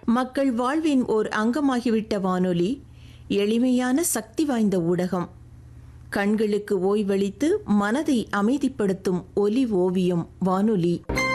மக்கள் வாழ்வின் ஓர் அங்கமாகிவிட்ட வானொலி எளிமையான சக்தி வாய்ந்த ஊடகம் கண்களுக்கு ஓய்வளித்து மனதை அமைதிப்படுத்தும் ஒலி ஓவியம் வானொலி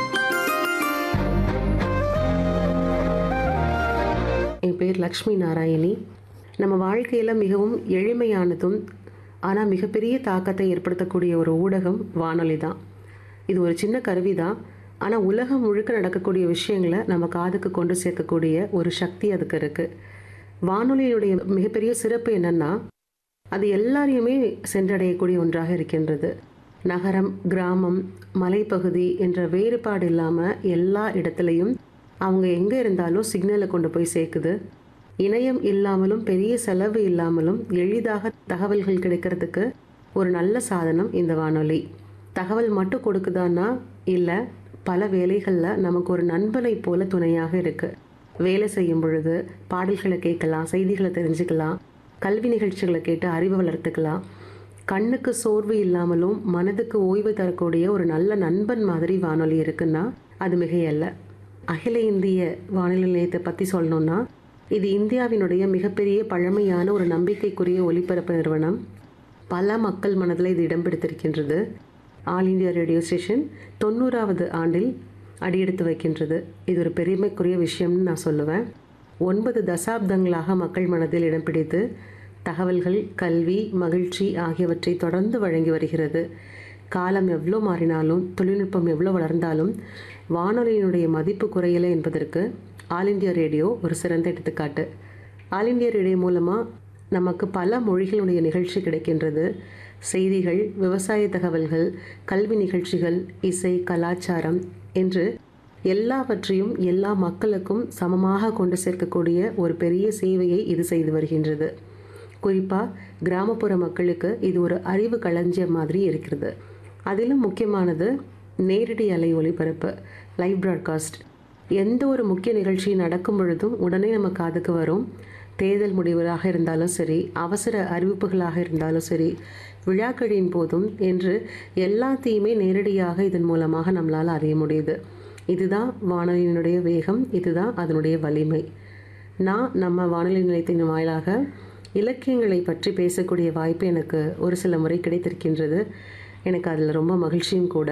என் பேர் லக்ஷ்மி நாராயணி நம்ம வாழ்க்கையில் மிகவும் எளிமையானதும் ஆனால் மிகப்பெரிய தாக்கத்தை ஏற்படுத்தக்கூடிய ஒரு ஊடகம் வானொலி தான் இது ஒரு சின்ன கருவி தான் ஆனால் உலகம் முழுக்க நடக்கக்கூடிய விஷயங்களை நம்ம காதுக்கு கொண்டு சேர்க்கக்கூடிய ஒரு சக்தி அதுக்கு இருக்குது வானொலியினுடைய மிகப்பெரிய சிறப்பு என்னென்னா அது எல்லாரையுமே சென்றடையக்கூடிய ஒன்றாக இருக்கின்றது நகரம் கிராமம் மலைப்பகுதி என்ற வேறுபாடு இல்லாமல் எல்லா இடத்துலையும் அவங்க எங்கே இருந்தாலும் சிக்னலை கொண்டு போய் சேர்க்குது இணையம் இல்லாமலும் பெரிய செலவு இல்லாமலும் எளிதாக தகவல்கள் கிடைக்கிறதுக்கு ஒரு நல்ல சாதனம் இந்த வானொலி தகவல் மட்டும் கொடுக்குதான்னா இல்லை பல வேலைகளில் நமக்கு ஒரு நண்பனை போல துணையாக இருக்குது வேலை செய்யும் பொழுது பாடல்களை கேட்கலாம் செய்திகளை தெரிஞ்சுக்கலாம் கல்வி நிகழ்ச்சிகளை கேட்டு அறிவு வளர்த்துக்கலாம் கண்ணுக்கு சோர்வு இல்லாமலும் மனதுக்கு ஓய்வு தரக்கூடிய ஒரு நல்ல நண்பன் மாதிரி வானொலி இருக்குன்னா அது மிகையல்ல அகில இந்திய வானொலி நிலையத்தை பற்றி சொல்லணும்னா இது இந்தியாவினுடைய மிகப்பெரிய பழமையான ஒரு நம்பிக்கைக்குரிய ஒலிபரப்பு நிறுவனம் பல மக்கள் மனதில் இது இடம் பிடித்திருக்கின்றது ஆல் இந்தியா ரேடியோ ஸ்டேஷன் தொண்ணூறாவது ஆண்டில் அடியெடுத்து வைக்கின்றது இது ஒரு பெருமைக்குரிய விஷயம்னு நான் சொல்லுவேன் ஒன்பது தசாப்தங்களாக மக்கள் மனதில் இடம் பிடித்து தகவல்கள் கல்வி மகிழ்ச்சி ஆகியவற்றை தொடர்ந்து வழங்கி வருகிறது காலம் எவ்வளோ மாறினாலும் தொழில்நுட்பம் எவ்வளோ வளர்ந்தாலும் வானொலியினுடைய மதிப்பு குறையலை என்பதற்கு ஆல் இந்தியா ரேடியோ ஒரு சிறந்த எடுத்துக்காட்டு ஆல் இந்தியா ரேடியோ மூலமாக நமக்கு பல மொழிகளுடைய நிகழ்ச்சி கிடைக்கின்றது செய்திகள் விவசாய தகவல்கள் கல்வி நிகழ்ச்சிகள் இசை கலாச்சாரம் என்று எல்லாவற்றையும் எல்லா மக்களுக்கும் சமமாக கொண்டு சேர்க்கக்கூடிய ஒரு பெரிய சேவையை இது செய்து வருகின்றது குறிப்பாக கிராமப்புற மக்களுக்கு இது ஒரு அறிவு களஞ்சியம் மாதிரி இருக்கிறது அதிலும் முக்கியமானது நேரடி அலை ஒளிபரப்பு லைவ் ப்ராட்காஸ்ட் எந்த ஒரு முக்கிய நிகழ்ச்சி நடக்கும் பொழுதும் உடனே நம்ம காதுக்கு வரும் தேர்தல் முடிவுகளாக இருந்தாலும் சரி அவசர அறிவிப்புகளாக இருந்தாலும் சரி விழாக்களின் போதும் என்று எல்லாத்தையுமே நேரடியாக இதன் மூலமாக நம்மளால் அறிய முடியுது இதுதான் வானொலியினுடைய வேகம் இதுதான் அதனுடைய வலிமை நான் நம்ம வானொலி நிலையத்தின் வாயிலாக இலக்கியங்களை பற்றி பேசக்கூடிய வாய்ப்பு எனக்கு ஒரு சில முறை கிடைத்திருக்கின்றது எனக்கு அதில் ரொம்ப மகிழ்ச்சியும் கூட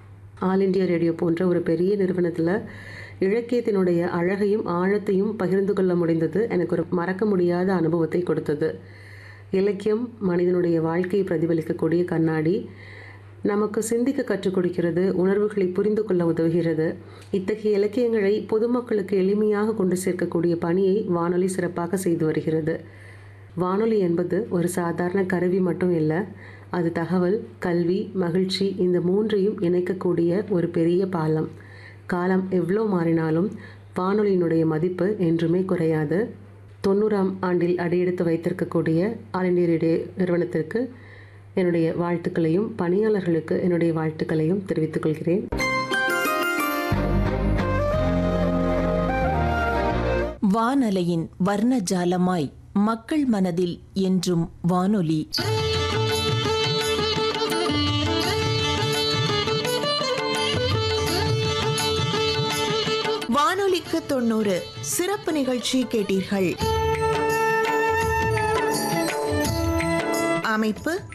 ஆல் இண்டியா ரேடியோ போன்ற ஒரு பெரிய நிறுவனத்தில் இலக்கியத்தினுடைய அழகையும் ஆழத்தையும் பகிர்ந்து கொள்ள முடிந்தது எனக்கு ஒரு மறக்க முடியாத அனுபவத்தை கொடுத்தது இலக்கியம் மனிதனுடைய வாழ்க்கையை பிரதிபலிக்கக்கூடிய கண்ணாடி நமக்கு சிந்திக்க கற்றுக் கொடுக்கிறது உணர்வுகளை புரிந்து கொள்ள உதவுகிறது இத்தகைய இலக்கியங்களை பொதுமக்களுக்கு எளிமையாக கொண்டு சேர்க்கக்கூடிய பணியை வானொலி சிறப்பாக செய்து வருகிறது வானொலி என்பது ஒரு சாதாரண கருவி மட்டும் இல்லை அது தகவல் கல்வி மகிழ்ச்சி இந்த மூன்றையும் இணைக்கக்கூடிய ஒரு பெரிய பாலம் காலம் எவ்வளோ மாறினாலும் வானொலியினுடைய மதிப்பு என்றுமே குறையாது தொண்ணூறாம் ஆண்டில் அடியெடுத்து வைத்திருக்கக்கூடிய ஆல் இண்டியா ரேடியோ நிறுவனத்திற்கு என்னுடைய வாழ்த்துக்களையும் பணியாளர்களுக்கு என்னுடைய வாழ்த்துக்களையும் தெரிவித்துக் கொள்கிறேன் வானலையின் வர்ண ஜாலமாய் மக்கள் மனதில் என்றும் வானொலி வானொலிக்கு தொண்ணூறு சிறப்பு நிகழ்ச்சி கேட்டீர்கள் அமைப்பு